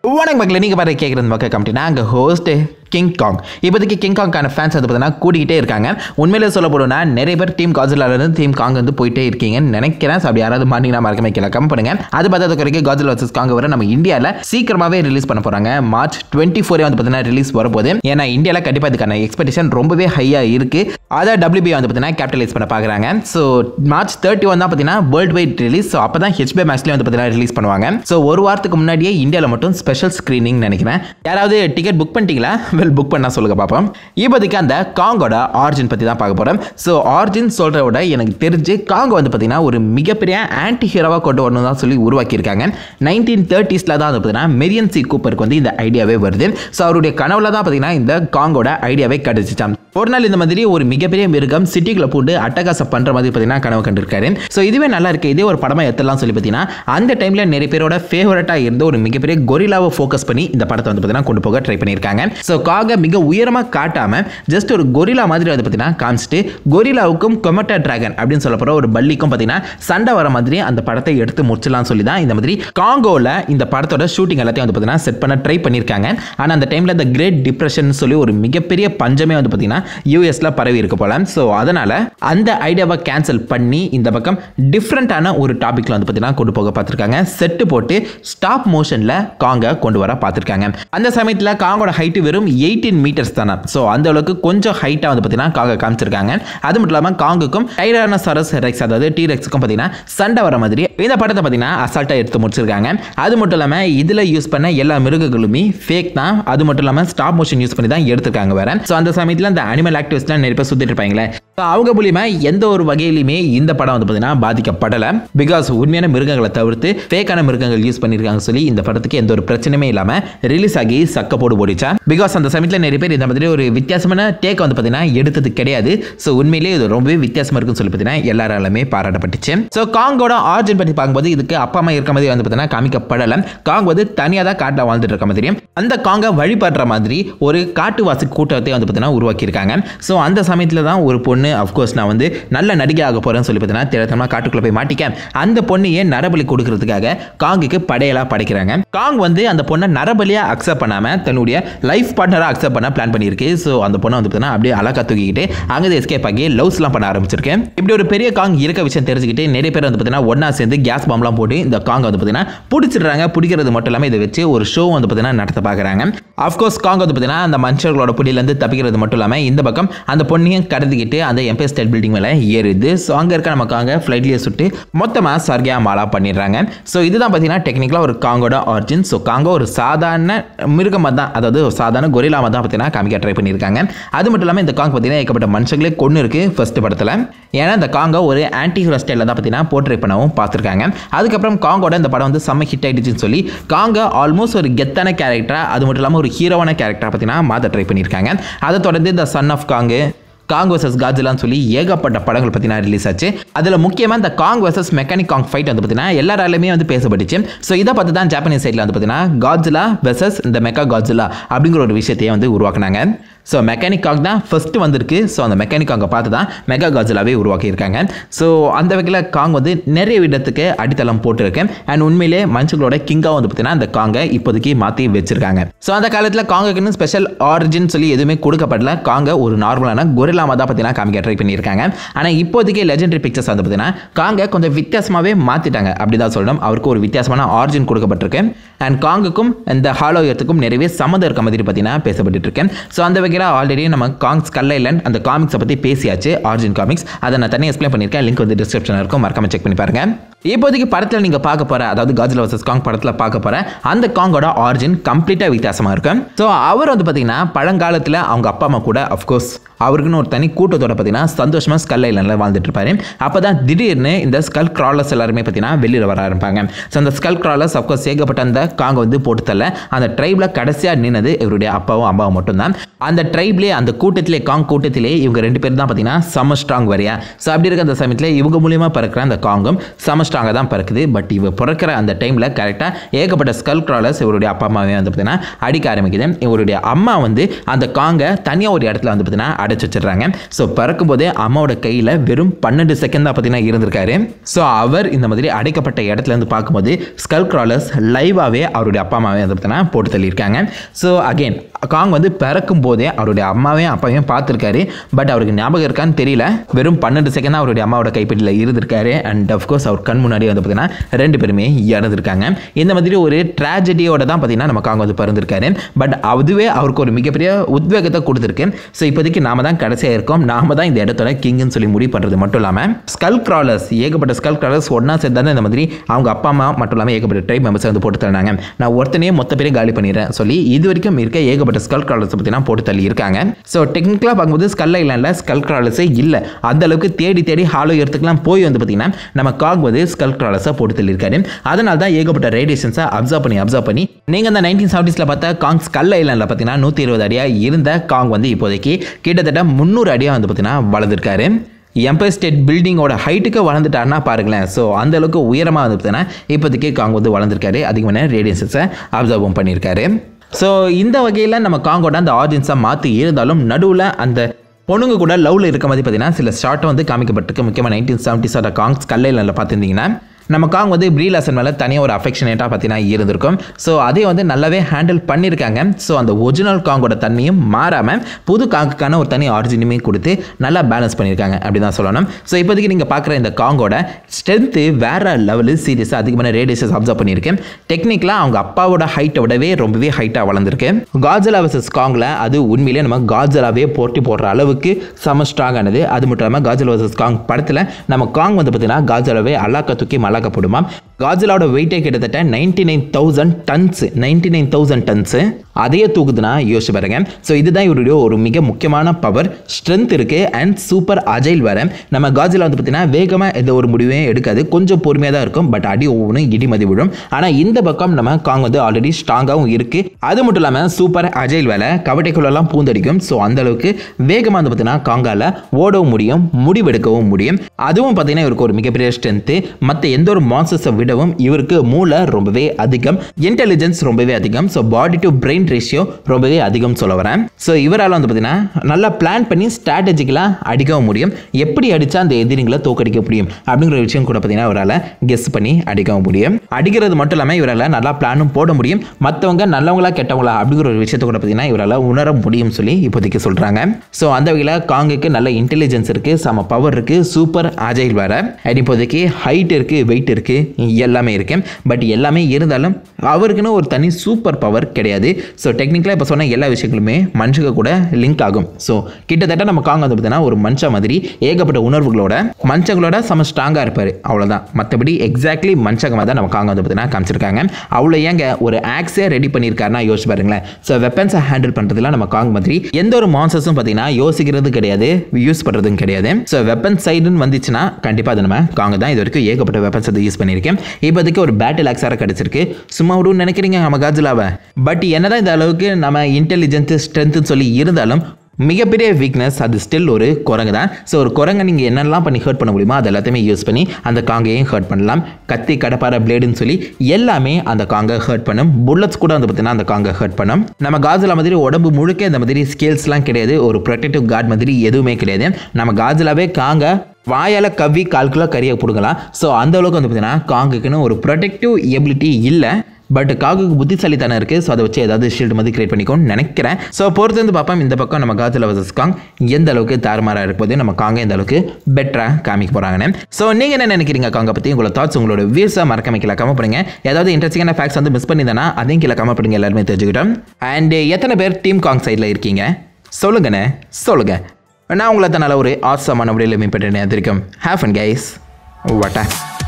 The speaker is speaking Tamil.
வணக்கம் மக்களே நீங்கள் பாரு கேட்குறது மக்கள் கமிட்டி நாங்கள் ஹோஸ்ட்டு கிங் காங் இப்போதைக்கு கிங் காங்கான ஃபேன்ஸ் வந்து பார்த்தீங்கன்னா கூட்டிகிட்டே இருக்காங்க உண்மையிலே சொல்ல போனோம்னா நிறைய பேர் டீம் காஜிலாலேருந்து டீம் காங் வந்து போயிட்டே இருக்கீங்கன்னு நினைக்கிறேன் So, அப்படி யாராவது மாட்டிங்கன்னா மறக்காம கீழே கம் பண்ணுங்க அது பார்த்தது குறைக்க காஜில் வர்சஸ் காங் வர நம்ம இந்தியாவில் சீக்கிரமாகவே ரிலீஸ் பண்ண போகிறாங்க மார்ச் டுவெண்ட்டி ஃபோரே வந்து பார்த்தீங்கன்னா ரிலீஸ் வரப்போகுது ஏன்னா இந்தியாவில் கண்டிப்பாக இதுக்கான எக்ஸ்பெக்டேஷன் ரொம்பவே ஹையாக இருக்குது அதை WBA வந்து பார்த்தீங்கன்னா கேபிட்டலைஸ் பண்ண பார்க்குறாங்க ஸோ மார்ச் தேர்ட்டி ஒன் தான் பார்த்தீங்கன்னா வேர்ல்டு வைட் ரிலீஸ் ஸோ அப்போ தான் ஹெச்பி மேக்ஸ்லேயே வந்து பார்த்தீங்கன்னா ரிலீஸ் பண்ணுவாங்க ஸோ ஒரு வாரத்துக்கு முன்னாடியே இந்தியாவில் மட்டும் ஸ்பெஷல் ஸ்க்ரீனிங் நினைக்கிறேன் யாராவது டிக்கெட் புக் பண்ணிட்டீங்களா வெல் புக் பண்ணா சொல்லுங்க பார்ப்போம் இப்போதைக்கு அந்த காங்கோட ஆரிஜின் பற்றி தான் பார்க்க போகிறோம் ஸோ ஆரிஜின் சொல்கிறத விட எனக்கு தெரிஞ்சு காங்கோ வந்து பார்த்தீங்கன்னா ஒரு மிகப்பெரிய ஆன்டி ஹீரோவாக கொண்டு வரணும் தான் சொல்லி உருவாக்கியிருக்காங்க நைன்டீன் தேர்ட்டிஸில் தான் வந்து பார்த்தீங்கன்னா மெரியன் சி கூப்பருக்கு வந்து இந்த ஐடியாவே வருது ஸோ அவருடைய கனவுல தான் பார்த்தீங்கன்னா இந்த காங்கோட ஐடியாவே கிடைச்சிச்சாம் ஒரு நாள் இந்த மாதிரி ஒரு மிகப்பெரிய மிருகம் சிட்டிக்குள்ள போட்டு அட்டகாசம் பண்ற மாதிரி பார்த்தீங்கன்னா கனவு கண்டிருக்காரு ஸோ இதுவே நல்லா இருக்கு இதே ஒரு படமா எத்தலாம் சொல்லி பார்த்தீங்கன்னா அந்த டைம்ல நிறைய பேரோட ஃபேவரட்டா இருந்த ஒரு மிகப்பெரிய கொரிலாவை ஃபோக்கஸ் பண்ணி இந்த படத்தை வந்து பார்த்தீங்கன்னா கொண்டு போக ட்ரை பண்ணியிருக்காங்க ஸோ காக மிக உயரமா காட்டாம ஜஸ்ட் ஒரு கொரிலா மாதிரி வந்து பார்த்தீங்கன்னா காமிச்சிட்டு கொரிலாவுக்கும் கொமட்டா டிராகன் அப்படின்னு சொல்ல போற ஒரு பள்ளிக்கும் பார்த்தீங்கன்னா சண்டை வர மாதிரி அந்த படத்தை எடுத்து முடிச்சலாம் சொல்லி தான் இந்த மாதிரி காங்கோல இந்த படத்தோட ஷூட்டிங் எல்லாத்தையும் வந்து பார்த்தீங்கன்னா செட் பண்ண ட்ரை பண்ணியிருக்காங்க ஆனால் அந்த டைமில் இந்த கிரேட் டிப்ரெஷன் சொல்லி ஒரு மிகப்பெரிய பஞ்சமே வந்து பார்த்தீங்கன்னா யூஎஸ்ல பரவி இருக்கு போல ஸோ அதனால அந்த ஐடியாவை கேன்சல் பண்ணி இந்த பக்கம் டிஃப்ரெண்ட்டான ஒரு டாபிக்ல வந்து பார்த்தீங்கன்னா கொண்டு போக பார்த்துருக்காங்க செட்டு போட்டு ஸ்டாப் மோஷனில் காங்க கொண்டு வர பார்த்துருக்காங்க அந்த சமயத்தில் காங்கோட ஹைட்டு வெறும் எயிட்டீன் மீட்டர்ஸ் தானே ஸோ அந்த அளவுக்கு கொஞ்சம் ஹைட்டாக வந்து பார்த்தீங்கன்னா காங்க காமிச்சிருக்காங்க அது மட்டும் இல்லாமல் காங்குக்கும் டைரானசாரஸ் ரெக்ஸ் அதாவது டி ரெக்ஸுக்கும் பார்த்தீங்கன்னா சண்டை வர மாதிரி இந்த படத்தை பார்த்தீங்கன்னா அசால்ட்டாக எடுத்து முடிச்சிருக்காங்க அது மட்டும் இல்லாமல் இதில் யூஸ் பண்ண எல்லா மிருகங்களுமே ஃபேக் தான் அது மட்டும் இல்லாமல் ஸ்டாப் மோஷன் யூஸ் பண்ணி தான் எடுத்திருக்காங்க வேற ஸோ அந்த சமயத்தில் அந்த அனிமல் ஆக்டிவிஸ்ட்லாம் நிறைய பேர் சுற்றிட்டு இருப்பாங்களே So, அவங்க மூலியமா எந்த ஒரு வகையிலுமே இந்த படம் வந்து பார்த்தீங்கன்னா பாதிக்கப்படலை பிகாஸ் உண்மையான மிருகங்களை தவிர்த்து ஃபேக்கான மிருகங்கள் யூஸ் பண்ணியிருக்காங்க சொல்லி இந்த படத்துக்கு எந்த ஒரு பிரச்சனையுமே இல்லாமல் ரிலீஸ் ஆகி சக்க போடு ஓடிச்சா பிகாஸ் அந்த சமயத்தில் நிறைய பேர் இந்த மாதிரி ஒரு வித்தியாசமான டேக் வந்து பார்த்தீங்கன்னா எடுத்தது கிடையாது ஸோ உண்மையிலேயே இது ரொம்பவே வித்தியாசமா இருக்குன்னு சொல்லி பார்த்தீங்கன்னா எல்லாராலுமே பாராட்டப்பட்டுச்சு ஸோ காங்கோட ஆர்ஜின் பற்றி பார்க்கும்போது இதுக்கு அப்பா அம்மா இருக்க மாதிரி வந்து பார்த்தீங்கன்னா காமிக்கப்படலை காங் வந்து தனியாக தான் காட்டில் வாழ்ந்துட்டு இருக்க மாதிரி அந்த காங்கை வழிபடுற மாதிரி ஒரு காட்டுவாசி கூட்டத்தை வந்து பார்த்தீங்கன்னா உருவாக்கியிருக்காங்க ஸோ அந்த சமயத்தில் தான் ஒரு பொண்ணு அஃப்கோர்ஸ் நான் வந்து நல்ல நடிகை ஆக போகிறேன்னு சொல்லி பார்த்தீங்கன்னா திறத்தமாக காட்டுக்குள்ளே போய் மாட்டிக்க அந்த பொண்ணையே நரபலி கொடுக்கறதுக்காக காங்குக்கு படையலாக படைக்கிறாங்க காங் வந்து அந்த பொண்ணை நரபலியாக அக்செப்ட் பண்ணாமல் தன்னுடைய லைஃப் பார்ட்னராக அக்செப்ட் பண்ண பிளான் பண்ணியிருக்கு ஸோ அந்த பொண்ணை வந்து பார்த்தீங்கன்னா அப்படியே அழகா தூக்கிக்கிட்டு அங்கே எஸ்கேப் ஆகி லவ்ஸ்லாம் பண்ண ஆரம்பிச்சிருக்கேன் இப்படி ஒரு பெரிய காங் இருக்க விஷயம் தெரிஞ்சுக்கிட்டு நிறைய பேர் வந்து பார்த்தீங்கன்னா ஒன்றா சேர்ந்து கேஸ் பாம்லாம் போட்டு இந்த காங் வந்து பார்த்தீங்கன்னா பிடிச்சிடுறாங்க பிடிக்கிறது மட்டும் இல்லாமல் இதை வச்சு ஒரு ஷோ வந்து பார்த்தீங்கன்னா நடத்த பார்க்குறாங்க அஃப்கோர்ஸ் காங் வந்து பார்த்தீங்கன்னா அந்த மனுஷர்களோட புடியிலேருந்து தப்பிக்கிறது மட்டும் இல்லாமல் இந்த பக்கம் அந்த பொண்ணையும் கடத்திக்கிட்டு அந்த எம்பையர் ஸ்டேட் பில்டிங் மேலே ஏறுது ஸோ அங்கே இருக்க நம்ம காங்க ஃப்ளைட்லேயே சுட்டு மொத்தமாக சர்கியா மாலா பண்ணிடுறாங்க ஸோ இதுதான் பார்த்தீங்கன்னா டெக்னிக்கலாக ஒரு காங்கோட ஆரிஜின் ஸோ காங்கோ ஒரு சாதாரண மிருகமாக தான் அதாவது ஒரு சாதாரண கொரிலாமாக தான் பார்த்தீங்கன்னா காமிக்க ட்ரை பண்ணியிருக்காங்க அது மட்டும் இல்லாமல் இந்த காங் பார்த்தீங்கன்னா ஏகப்பட்ட மனுஷங்களே கொண்டு இருக்கு ஃபர்ஸ்ட் படத்தில் ஏன்னா இந்த காங்கோ ஒரு ஆன்டி ஹீரோ ஸ்டைலில் தான் பார்த்தீங்கன்னா போர்ட்ரேட் பண்ணவும் பார்த்துருக்காங்க அதுக்கப்புறம் காங்கோட இந்த படம் வந்து செம்ம ஹிட் ஆயிடுச்சுன்னு சொல்லி காங்க ஆல்மோஸ்ட் ஒரு கெத்தான கேரக்டராக அது மட்டும் இல்லாமல் ஒரு ஹீரோவான கேரக்டராக பார்த்தீங்கன்னா மாற்ற ட்ரை பண்ணியிருக்காங்க அதை தொடர்ந்து இந்த son of Kong Kong versus காஜிலான்னு சொல்லி ஏகப்பட்ட படங்கள் பார்த்தீங்கன்னா ரிலீஸ் ஆச்சு அதில் முக்கியமாக இந்த Kong versus mechanic Kong fight வந்து பார்த்தீங்கன்னா எல்லாராலுமே வந்து பேசப்பட்டுச்சு ஸோ இதை பார்த்து தான் ஜாப்பனீஸ் சைடில் வந்து பார்த்தீங்கன்னா காஜிலா வெர்சஸ் இந்த மெக்கா காஜிலா அப்படிங்கிற ஒரு விஷயத்தையே வந்து உருவாக்குனாங்க ஸோ மெக்கானிக் காங் தான் ஃபஸ்ட்டு வந்திருக்கு ஸோ அந்த மெக்கானிக் காங்கை பார்த்து தான் மெகா காஜிலாவே உருவாக்கியிருக்காங்க ஸோ அந்த வகையில் காங் வந்து நிறைய விதத்துக்கு அடித்தளம் போட்டிருக்கேன் அண்ட் உண்மையிலே மனுஷங்களோட கிங்காக வந்து பார்த்தீங்கன்னா அந்த காங்கை இப்போதைக்கு மாற்றி வச்சிருக்காங்க ஸோ அந்த காலத்தில் காங்குக்குன்னு ஸ்பெஷல் ஆரிஜின் சொல்லி எதுவுமே கொடுக்கப்படல காங்க ஒரு நார்மலான கொரிலாமா தான் பார்த்தீங்கன்னா காமிக்க ட்ரை பண்ணியிருக்காங்க ஆனால் இப்போதைக்கு லெஜெண்டரி பிக்சர்ஸ் வந்து பார்த்தீங்கன்னா காங்க கொஞ்சம் வித்தியாசமாகவே மாற்றிட்டாங்க அப்படி தான் சொல்லணும் அவருக்கு ஒரு வித்தியாசமான ஆரிஜின் கொடுக்கப்பட்டிருக்கு அண்ட் காங்குக்கும் இந்த ஹாலோ எர்த்துக்கும் நிறையவே சம்மந்தம் இருக்க மாதிரி பார்த்தீங்கன்னா பேசப்பட்டு இருக்கேன் ஸோ அந்த வகையில் ஆல்ரெடி நம்ம காங்ஸ் கல் ஐலண்ட் அந்த காமிக்ஸை பற்றி பேசியாச்சு ஆரிஜின் காமிக்ஸ் அதை நான் தனியாக எக்ஸ்பிளைன் பண்ணியிருக்கேன் லிங்க் வந்து டிஸ்கிரிப்ஷனில் இருக்கும் மறக்காம செக் பண்ணி பாருங்க இப்போதைக்கு படத்தில் நீங்கள் பார்க்க போகிற அதாவது காஜில் வர்சஸ் காங் படத்தில் பார்க்க போகிற அந்த காங்கோட ஆரிஜின் கம்ப்ளீட்டாக வித்தியாசமாக இருக்கும் ஸோ அவர் வந்து பார்த்தீங்கன்னா பழங்காலத்தில் அவங்க அப்பா அம்மா கூட அஃப்கோர்ஸ் அவருக்குன்னு ஒரு தனி கூட்டத்தோட பார்த்தீங்கன்னா சந்தோஷமாக ஸ்கல் ஐலண்டில் வாழ்ந்துட்டு இருப்பாரு அப்போ தான் திடீர்னு இந்த ஸ்கல் கிராலர்ஸ் எல்லாருமே பார்த்தீங்கன்னா வெளியில் வர ஆரம்பிப்பாங்க ஸோ அந்த ஸ்கல் கிராலர்ஸ் அஃப்கோர்ஸ் ஏகப்பட்ட அந்த காங்க வந்து போட்டு தள்ள அந்த ட்ரைபில் கடைசியாக நின்னது இவருடைய அப்பாவும் அம்மாவும் மட்டும்தான் அந்த ட்ரைப்லேயே அந்த கூட்டத்திலே காங் கூட்டத்திலே இவங்க ரெண்டு பேர் தான் பார்த்தீங்கன்னா சம ஸ்ட்ராங் வரையா ஸோ அப்படி இருக்க அந்த சமயத்தில் இவங்க மூலியமாக பிறக்கிற அந்த காங்கும் சம ஸ்ட்ராங்காக தான் பிறக்குது பட் இவ பிறக்கிற அந்த டைமில் கரெக்டாக ஏகப்பட்ட ஸ்கல் கிராலர்ஸ் இவருடைய அப்பா அம்மாவே வந்து பார்த்தீங்கன்னா அடிக்க ஆரம்பிக்குது இவருடைய அம்மா வந்து அந்த காங்கை தனியாக ஒரு இடத்துல வந்து பார்த்தீங்கன்னா அடைச்சு வச்சிடுறாங்க ஸோ பிறக்கும் போதே அம்மாவோட கையில் வெறும் பன்னெண்டு செகண்ட் தான் பார்த்தீங்கன்னா இருந்திருக்காரு ஸோ அவர் இந்த மாதிரி அடைக்கப்பட்ட இடத்துல இருந்து பார்க்கும்போது ஸ்கல் கிராலர்ஸ் லைவாகவே அவருடைய அப்பா அம்மாவே வந்து பார்த்தீங்கன்னா போட்டு தள்ளியிருக்காங்க ஸோ அகெயின் காங் வந்து பிறக்கும் போதே அவருடைய அம்மாவையும் அப்பாவையும் பார்த்துருக்காரு பட் அவருக்கு ஞாபகம் இருக்கான்னு தெரியல வெறும் பன்னெண்டு செகண்ட் தான் அவருடைய அம்மாவோட கைப்பற்றியில் இருந்திருக்காரு அண்ட் அஃப்கோர்ஸ் அவர் கண் முன்னாடி வந்து பார்த்தீங்கன்னா ரெண்டு பேருமே இறந்துருக்காங்க இந்த மாதிரி ஒரு ட்ராஜடியோட தான் பார்த்தீங்கன்னா நம்ம காங் வந்து பிறந்திருக்காரு பட் அதுவே அவருக்கு ஒரு மிகப்பெரிய உத்வேகத்தை கொடுத்துருக்கு ஸோ இப்போதைக்கு நாம தான் கடைசியாக இருக்கோம் நாம தான் இந்த இடத்தோட கிங்னு சொல்லி முடிவு பண்ணுறது மட்டும் இல்லாமல் ஸ்கல் கிராலர்ஸ் ஏகப்பட்ட ஸ்கல் கிராலர்ஸ் ஒன்றா சேர்ந்து தான் இந்த மாதிரி அவங்க அப்பா அம்மா மட்டும் இல்லாமல் ஏகப்பட்ட ட்ரைப் மெம்பர்ஸ் வந்து போட்டு தள்ளினாங்க நான் ஒருத்தனையே மொத்த பேரே காலி பண்ணிடுறேன் சொல்லி இது வரைக்கும் இருக்க ஏகப்பட்ட ஸ்கல் கிராலர்ஸ் பற்றினா போட்டு தள்ளி இருக்காங்க ஸோ டெக்னிக்கலாக பார்க்கும்போது ஸ்கல் ஐலாண்டில் ஸ்கல் கிராலர்ஸே இல்லை அந்த அளவுக்கு தேடி தேடி ஹாலோ இடத்துக்குலாம் போய் வந்து பார்த்தீங்கன்னா நம்ம காக் வந்து ஸ்கல் கிராலர்ஸை போட்டு தள்ளியிருக்காரு அதனால தான் ஏகப்பட்ட ரேடியேஷன்ஸை அப்சர்வ் பண்ணி அப்சர்வ் பண்ணி நீங்கள் இந்த நைன்டீன் செவன்டீஸில் பார்த்தா காங் ஸ்கல் ஐலாண்டில் பார்த்தீங்கன்னா நூற்றி இருபது அடியாக இருந்த காங் வந்து இப்போதைக்கு கிட்டத்தட்ட முந்நூறு அடியாக வந்து பார்த்தீங்கன்னா வளர்ந்துருக்காரு எம்பயர் ஸ்டேட் பில்டிங்கோட ஹைட்டுக்கு வளர்ந்துட்டாருன்னா பாருங்களேன் ஸோ அந்த அளவுக்கு உயரமாக வந்து பார்த்தீங்கன்னா இப்போதைக்கு காங் வந்து வளர்ந்துருக்காரு அதிகமான ரேடியன்ஸை அப்சர்வும் பண்ணியிருக்காரு ஸோ இந்த வகையில் நம்ம காங்கோட அந்த ஆடியன்ஸை மாற்றி இருந்தாலும் நடுவில் அந்த பொண்ணுங்க கூட லவ்வில் இருக்க மாதிரி பார்த்தீங்கன்னா சில ஷார்ட்டை வந்து காமிக்கப்பட்டிருக்கு முக்கியமாக நைன்டீன் செவன்ட்டிஸோட காங்ஸ் கல்லையில் பார்த்துருந்தீங்கன்னா நம்ம காங் வந்து ப்ரீலாசன் மேலே தனியாக ஒரு அஃபெக்ஷனேட்டாக பார்த்தீங்கன்னா இருந்திருக்கும் ஸோ அதே வந்து நல்லாவே ஹேண்டில் பண்ணியிருக்காங்க ஸோ அந்த ஒரிஜினல் காங்கோட தன்மையும் மாறாமல் புது காங்குக்கான ஒரு தனி ஆரிஜினுமே கொடுத்து நல்லா பேலன்ஸ் பண்ணியிருக்காங்க அப்படி தான் சொல்லணும் ஸோ இப்போதைக்கு நீங்கள் பார்க்குற இந்த காங்கோட ஸ்ட்ரென்த்து வேற லெவலு சீரியஸாக அதிகமான ரேடியஸஸ் அப்சர்வ் பண்ணியிருக்கேன் டெக்னிக்கலாக அவங்க அப்பாவோட ஹைட்டை விடவே ரொம்பவே ஹைட்டாக வளர்ந்துருக்கு காஜலா வர்சஸ் காங்கில் அது உண்மையிலே நம்ம காஜலாவே போட்டி போடுற அளவுக்கு செம ஸ்ட்ராங் ஆனது அது மட்டும் இல்லாமல் காஜல் வர்சஸ் காங் படத்தில் நம்ம காங் வந்து பார்த்தீங்கன்னா காஜலாவே அல்லாக்க தூக்கி மல்லாக்கப்படுமா காஜலாவோட வெயிட்டே கிட்டத்தட்ட ninety nine thousand tons ninety nine thousand tons அதையே தூக்குதுன்னா யோசிச்சு பாருங்க ஸோ இதுதான் இவருடைய ஒரு மிக முக்கியமான பவர் ஸ்ட்ரென்த் இருக்குது அண்ட் சூப்பர் அஜைல் வர நம்ம காஜிலா வந்து பார்த்தீங்கன்னா வேகமாக எந்த ஒரு முடிவையும் எடுக்காது கொஞ்சம் பொறுமையாக தான் இருக்கும் பட் அடி ஒவ்வொன்றும் இடி மதி விழும் ஆனால் இந்த பக்கம் நம்ம காங் வந்து ஆல்ரெடி ஸ்ட்ராங்காகவும் இருக்குது அது மட்டும் இல்லாமல் சூப்பர் அஜைல் வேலை கவட்டைக்குள்ளெல்லாம் பூந்தடிக்கும் ஸோ அந்த அளவுக்கு வேகமாக வந்து பார்த்தீங்கன்னா காங்கால ஓடவும் முடியும் முடிவெடுக்கவும் முடியும் அதுவும் பார்த்தீங்கன்னா இவருக்கு ஒரு மிகப்பெரிய ஸ்ட்ரென்த்து மற்ற எந்த ஒரு மான்சஸை விடவும் இவருக்கு மூளை ரொம்பவே அதிகம் இன்டெலிஜென்ஸ் ரொம்பவே அதிகம் so body to brain ratio ரொம்பவே அதிகம் சொல்ல வரேன் ஸோ இவரால் வந்து பார்த்தீங்கன்னா நல்லா பிளான் பண்ணி ஸ்ட்ராட்டஜிக்கலாக அடிக்கவும் முடியும் எப்படி அடித்தா அந்த எதிரிங்களை தோக்கடிக்க முடியும் அப்படிங்கிற விஷயம் கூட பார்த்தீங்கன்னா இவரால் கெஸ் பண்ணி அடிக்கவும் முடியும் அடிக்கிறது மட்டும் இல்லாமல் இவரால் நல்லா பிளானும் போட முடியும் மற்றவங்க நல்லவங்களா கெட்டவங்களா அப்படிங்கிற ஒரு விஷயத்தை கூட பார்த்தீங்கன்னா இவரால் உணர முடியும் சொல்லி இப்போதைக்கு சொல்கிறாங்க ஸோ அந்த வகையில் காங்குக்கு நல்ல இன்டெலிஜென்ஸ் இருக்குது செம பவர் இருக்குது சூப்பர் ஆஜைல் வேற அண்ட் இப்போதைக்கு ஹைட் இருக்குது வெயிட் இருக்குது எல்லாமே இருக்குது பட் எல்லாமே இருந்தாலும் அவருக்குன்னு ஒரு தனி சூப்பர் பவர் கிடையாது ஸோ டெக்னிக்கலாக இப்போ சொன்ன எல்லா விஷயங்களுமே மனுஷங்க கூட லிங்க் ஆகும் ஸோ கிட்டத்தட்ட நம்ம காங்க வந்து பார்த்தீங்கன்னா ஒரு மனுஷன் மாதிரி ஏகப்பட்ட உணர்வுகளோட மனுஷங்களோட செம ஸ்ட்ராங்காக இருப்பார் அவ்வளோதான் மற்றபடி எக்ஸாக்ட்லி மனுஷங்க தான் நம்ம காங்க வந்து பார்த்தீங்கன்னா காமிச்சிருக்காங்க அவ்வளோ ஏங்க ஒரு ஆக்ஸே ரெடி பண்ணியிருக்காருன்னா யோசிச்சு பாருங்களேன் ஸோ வெப்பன்ஸை ஹேண்டில் பண்ணுறதுல நம்ம காங் மாதிரி எந்த ஒரு மான்சஸும் பார்த்தீங்கன்னா யோசிக்கிறது கிடையாது யூஸ் பண்ணுறதும் கிடையாது ஸோ வெப்பன் சைடுன்னு வந்துச்சுன்னா கண்டிப்பாக அது நம்ம காங்க தான் இது வரைக்கும் ஏகப்பட்ட வெப்பன்ஸ் வந்து யூஸ் பண்ணியிருக்கேன் இப்போதைக்கு ஒரு பேட்டில் ஆக்ஸாக கிடச்சிருக்கு சும்மா விடுன்னு நினைக்கிறீங்க நம்ம காஜிலாவை பட் என்னதான் இந்த அளவுக்கு நம்ம இன்டெலிஜென்ஸ் ஸ்ட்ரென்த்துன்னு சொல்லி இருந்தாலும் மிகப்பெரிய வீக்னஸ் அது ஸ்டில் ஒரு குரங்கு தான் ஸோ ஒரு குரங்கை நீங்கள் என்னெல்லாம் பண்ணி ஹர்ட் பண்ண முடியுமோ அது எல்லாத்தையுமே யூஸ் பண்ணி அந்த காங்கையும் ஹர்ட் பண்ணலாம் கத்தி கடப்பார பிளேடுன்னு சொல்லி எல்லாமே அந்த காங்கை ஹர்ட் பண்ணும் புல்லட்ஸ் கூட வந்து பார்த்தீங்கன்னா அந்த காங்கை ஹர்ட் பண்ணும் நம்ம காஜிலா மாதிரி உடம்பு முழுக்க இந்த மாதிரி ஸ்கேல்ஸ்லாம் கிடையாது ஒரு ப்ரொடெக்டிவ் கார்டு மாதிரி எதுவுமே கிடையாது நம்ம காஜிலாவே காங்க வாயால் கவ்வி கால் கிலோ கறியை பிடுங்கலாம் ஸோ அந்த அளவுக்கு வந்து பார்த்தீங்கன்னா காங்குக்குன்னு ஒரு ப்ரொடெக்டிவ் எபிலிட்டி இல்லை பட் காகுக்கு புத்திசாலித்தனம் இருக்குது ஸோ அதை வச்சு ஏதாவது ஷீல்டு மாதிரி கிரியேட் பண்ணிக்கோன்னு நினைக்கிறேன் ஸோ பொறுத்து வந்து பார்ப்போம் இந்த பக்கம் நம்ம காஜில் வர்சஸ் காங் எந்த அளவுக்கு தாறுமாறாக இருக்கும்போது நம்ம காங்க எந்த அளவுக்கு பெட்டராக காமிக்க போகிறாங்கன்னு ஸோ நீங்கள் என்ன நினைக்கிறீங்க காங்க பற்றி உங்களோட தாட்ஸ் உங்களோட வியூஸை மறக்காம கீழே கமெண்ட் பண்ணுங்க ஏதாவது இன்ட்ரெஸ்டிங்கான ஃபேக்ட்ஸ் வந்து மிஸ் பண்ணியிருந்தேன்னா அதையும் கீழே கமெண்ட் பண்ணுங்க எல்லாருமே தெரிஞ்சுக்கிட்டோம் அண்ட் எத்தனை பேர் டீம் காங் சைடில் இருக்கீங்க சொல்லுங்கண்ணே சொல்லுங்கள் நான் உங்களை தன்னால ஒரு ஆசமான விடையில் மீன் பெற்றேன் அதிர்க்கும் ஹேஃப் அண்ட் கைஸ் வட்டா